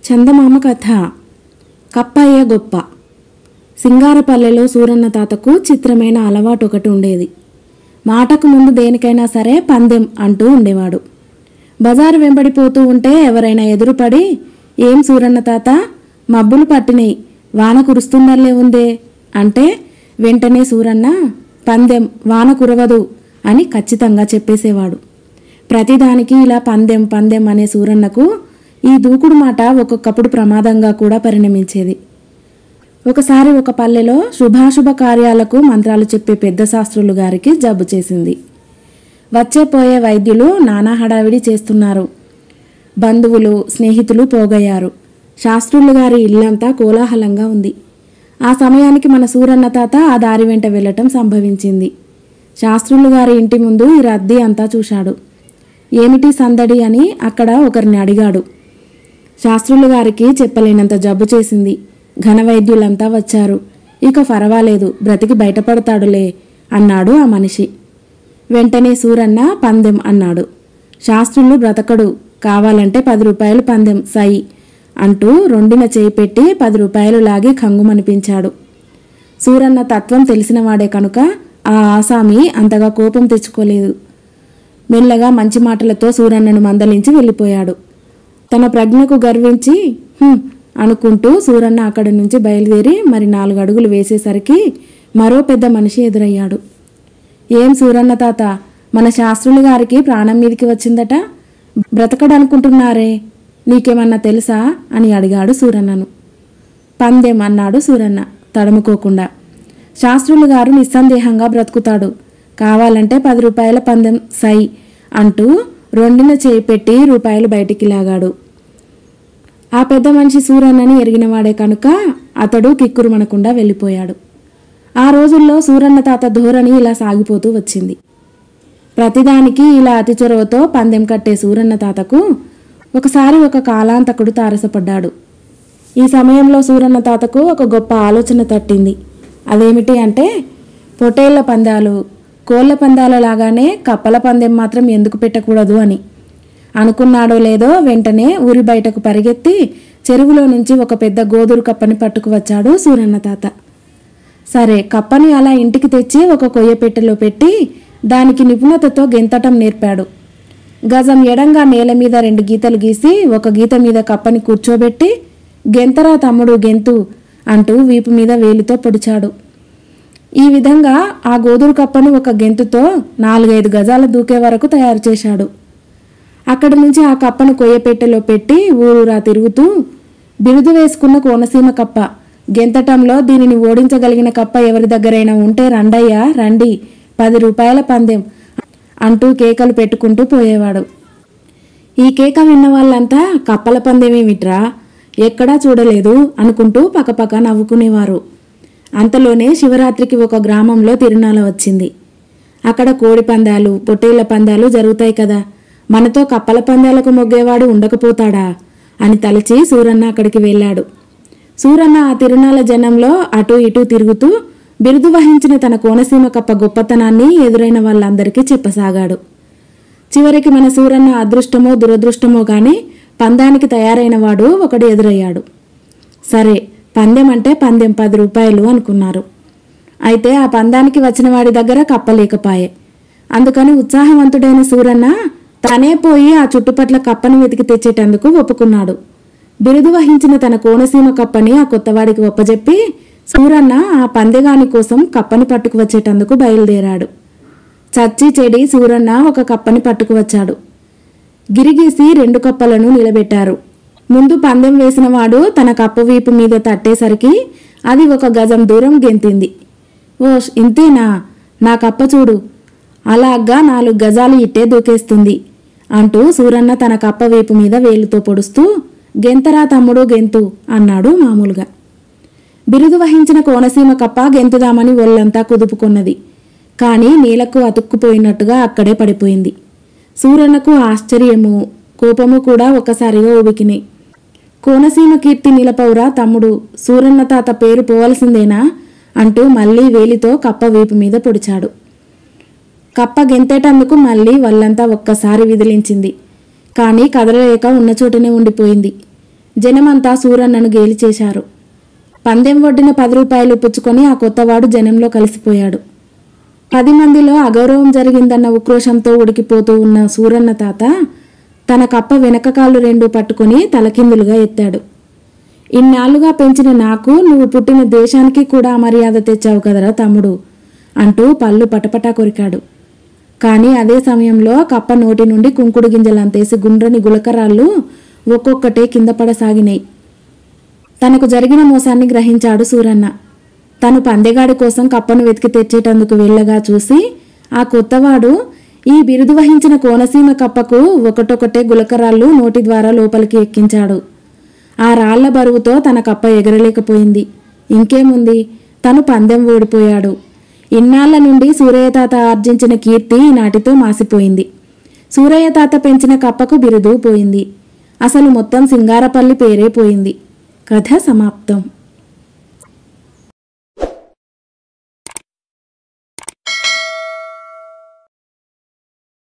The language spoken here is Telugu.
చందమామ కథ కప్పయ్య గొప్ప సింగారపల్లెలో సూరన్న తాతకు చిత్రమైన అలవాటు ఒకటి ఉండేది మాటకు ముందు దేనికైనా సరే పందెం అంటూ ఉండేవాడు బజారు వెంబడిపోతూ ఉంటే ఎవరైనా ఎదురుపడి ఏం సూరన్న తాత మబ్బులు పట్టినాయి వాన కురుస్తుందల్లే ఉందే అంటే వెంటనే సూరన్న పందెం వాన కురవదు అని ఖచ్చితంగా చెప్పేసేవాడు ప్రతిదానికి ఇలా పందెం పందెం అనే సూరన్నకు ఈ దూకుడు మాట ఒక్కొక్కప్పుడు ప్రమాదంగా కూడా పరిణమించేది ఒకసారి ఒక పల్లెలో శుభాశుభ కార్యాలకు మంత్రాలు చెప్పే పెద్ద శాస్త్రులు గారికి జబ్బు చేసింది వచ్చే పోయే వైద్యులు నానా హడావిడి చేస్తున్నారు బంధువులు స్నేహితులు పోగయ్యారు శాస్త్రులు గారి ఇల్లంతా కోలాహలంగా ఉంది ఆ సమయానికి మన సూరన్న తాత ఆ దారి వెంట వెళ్ళటం సంభవించింది శాస్త్రులు గారి ఇంటి ముందు ఈ రద్దీ అంతా చూశాడు ఏమిటి సందడి అని అక్కడ ఒకరిని అడిగాడు శాస్త్రులు గారికి చెప్పలేనంత జబ్బు చేసింది ఘన వైద్యులంతా వచ్చారు ఇక పర్వాలేదు బ్రతికి బయటపడతాడులే అన్నాడు ఆ మనిషి వెంటనే సూరన్న పందెం అన్నాడు శాస్త్రులు బ్రతకడు కావాలంటే పది రూపాయలు పందెం సై అంటూ రెండిన చేయి పెట్టి పది రూపాయలు లాగి కంగుమనిపించాడు సూరన్న తత్వం తెలిసినవాడే కనుక ఆ ఆసామి అంతగా కోపం తెచ్చుకోలేదు మెల్లగా మంచి మాటలతో సూరన్నను మందలించి వెళ్ళిపోయాడు తన ప్రజ్ఞకు గర్వించి "హుం" అనుకుంటూ సూరన్న అక్కడి నుంచి బయలుదేరి మరి నాలుగు అడుగులు వేసేసరికి మరో పెద్ద మనిషి ఎదురయ్యాడు ఏం సూరన్న తాత మన శాస్త్రులు గారికి ప్రాణం మీదికి వచ్చిందట బ్రతకడనుకుంటున్నారే నీకేమన్నా తెలుసా అని అడిగాడు సూరన్నను పందెం అన్నాడు సూరన్న తడుముకోకుండా శాస్త్రులు గారు నిస్సందేహంగా బ్రతుకుతాడు కావాలంటే పది రూపాయల పందెం సై అంటూ రెండిన చేయి పెట్టి రూపాయలు బయటికి లాగాడు ఆ పెద్ద మనిషి సూరన్నని ఎరిగినవాడే కనుక అతడు కిక్కురుమనకుండా వెళ్ళిపోయాడు ఆ రోజుల్లో సూరన్న తాత ధోరణి ఇలా సాగిపోతూ వచ్చింది ప్రతిదానికి ఇలా అతి చొరవతో పందెం కట్టే సూరన్న తాతకు ఒకసారి ఒక కాలాంతకుడు తారసపడ్డాడు ఈ సమయంలో సూరన్న తాతకు ఒక గొప్ప ఆలోచన తట్టింది అదేమిటి అంటే పొటేళ్ల పందాలు కోళ్ల పందాల లాగానే కప్పల పందెం మాత్రం ఎందుకు పెట్టకూడదు అని అనుకున్నాడో లేదో వెంటనే ఊరి బయటకు పరిగెత్తి చెరువులో నుంచి ఒక పెద్ద గోదురు కప్పని పట్టుకు వచ్చాడు సూరన్న తాత సరే కప్పని అలా ఇంటికి తెచ్చి ఒక కొయ్య పెట్టెలో పెట్టి దానికి నిపుణతతో గెంతటం నేర్పాడు గజం ఎడంగా నేల మీద రెండు గీతలు గీసి ఒక గీత మీద కప్పని కూర్చోబెట్టి గెంతరా తమ్ముడు గెంతు అంటూ వీపు మీద వేలితో పొడిచాడు ఈ విధంగా ఆ గోదురు కప్పను ఒక గెంతుతో నాలుగైదు గజాల దూకే వరకు తయారు చేశాడు అక్కడి నుంచి ఆ కప్పను కొయ్యపెట్టెలో పెట్టి ఊరూరా తిరుగుతూ బిరుదు వేసుకున్న కోనసీమ కప్ప గెంతటంలో దీనిని ఓడించగలిగిన కప్ప ఎవరి దగ్గరైనా ఉంటే రండయ్యా రండి పది రూపాయల పందెం అంటూ కేకలు పెట్టుకుంటూ పోయేవాడు ఈ కేక విన్న వాళ్ళంతా కప్పల పందెమేమిట్రా ఎక్కడా చూడలేదు అనుకుంటూ పకపక నవ్వుకునేవారు అంతలోనే శివరాత్రికి ఒక గ్రామంలో తిరునాల వచ్చింది అక్కడ కోడి పందాలు పొట్టేళ్ల పందాలు జరుగుతాయి కదా మనతో కప్పల పందాలకు మొగ్గేవాడు ఉండకపోతాడా అని తలచి సూరన్న అక్కడికి వెళ్ళాడు సూరన్న ఆ తిరునాల జనంలో అటూ ఇటూ తిరుగుతూ బిరుదు వహించిన తన కోనసీమ కప్ప గొప్పతనాన్ని ఎదురైన వాళ్ళందరికీ చెప్పసాగాడు చివరికి మన సూరన్న అదృష్టమో దురదృష్టమో గాని పందానికి తయారైన వాడు ఒకడు ఎదురయ్యాడు సరే పందెం అంటే పందెం పది రూపాయలు అనుకున్నారు అయితే ఆ పందానికి వచ్చిన వాడి దగ్గర కప్పలేకపాయే అందుకని ఉత్సాహవంతుడైన సూరన్న తనే పోయి ఆ చుట్టుపట్ల కప్పని వెతికి తెచ్చేటందుకు ఒప్పుకున్నాడు బిరుదు వహించిన తన కోనసీమ కప్పని ఆ కొత్తవాడికి ఒప్పజెప్పి సూరన్న ఆ పందెగాని కోసం కప్పని పట్టుకు వచ్చేటందుకు బయలుదేరాడు చచ్చి చెడి సూరన్న ఒక కప్పని పట్టుకు వచ్చాడు గిరిగీసి రెండు కప్పలను నిలబెట్టారు ముందు పందెం వేసిన వాడు తన కప్ప వీపు మీద తట్టేసరికి అది ఒక గజం దూరం గెంతింది ఓ ఇంతేనా నా కప్ప చూడు అలాగా నాలుగు గజాలు ఇట్టే దూకేస్తుంది అంటూ సూరన్న తన కప్ప వీపు మీద వేలుతో పొడుస్తూ గెంతరా తమ్ముడు గెంతు అన్నాడు మామూలుగా బిరుదు వహించిన కోనసీమ కప్ప గెంతుదామని ఒళ్ళంతా కుదుపుకున్నది కానీ నీలకు అతుక్కుపోయినట్టుగా అక్కడే పడిపోయింది సూరన్నకు ఆశ్చర్యము కోపము కూడా ఒక్కసారిగా ఉబికినాయి కోనసీమ కీర్తి నిలపౌరా తమ్ముడు సూరన్న తాత పేరు పోవలసిందేనా అంటూ మళ్ళీ వేలితో కప్ప వీపు మీద పొడిచాడు కప్ప గెంతేటందుకు మళ్ళీ వల్లంతా ఒక్కసారి విదిలించింది కానీ కదలలేక ఉన్న చోటనే ఉండిపోయింది జనమంతా సూరన్నను గేలి చేశారు పందెం ఒడ్డిన పది రూపాయలు పుచ్చుకొని ఆ కొత్తవాడు జనంలో కలిసిపోయాడు పది మందిలో అగౌరవం జరిగిందన్న ఉక్రోషంతో ఉడికిపోతూ ఉన్న సూరన్న తాత తన కప్ప వెనక కాళ్ళు రెండు పట్టుకొని తలకిందులుగా ఎత్తాడు ఇన్నాళ్లుగా పెంచిన నాకు నువ్వు పుట్టిన దేశానికి కూడా మర్యాద తెచ్చావు కదరా తమ్ముడు అంటూ పళ్ళు పటపటా కొరికాడు కానీ అదే సమయంలో కప్ప నోటి నుండి కుంకుడు గింజలంతేసి గుండ్రని గులకరాళ్ళు ఒక్కొక్కటే కింద పడసాగినాయి తనకు జరిగిన మోసాన్ని గ్రహించాడు సూరన్న తను పందెగాడి కోసం కప్పను వెతికి తెచ్చేటందుకు వెళ్ళగా చూసి ఆ కొత్తవాడు ఈ బిరుదు వహించిన కోనసీమ కప్పకు ఒకటొకటే గులకరాళ్ళు నోటి ద్వారా లోపలికి ఎక్కించాడు ఆ రాళ్ల బరువుతో తన కప్ప ఎగరలేకపోయింది ఇంకేముంది తను పందెం ఓడిపోయాడు ఇన్నాళ్ల నుండి సూరయ్య తాత ఆర్జించిన కీర్తి నాటితో మాసిపోయింది సూరయ్య తాత పెంచిన కప్పకు బిరుదు పోయింది అసలు మొత్తం సింగారపల్లి పేరే పోయింది కథ సమాప్తం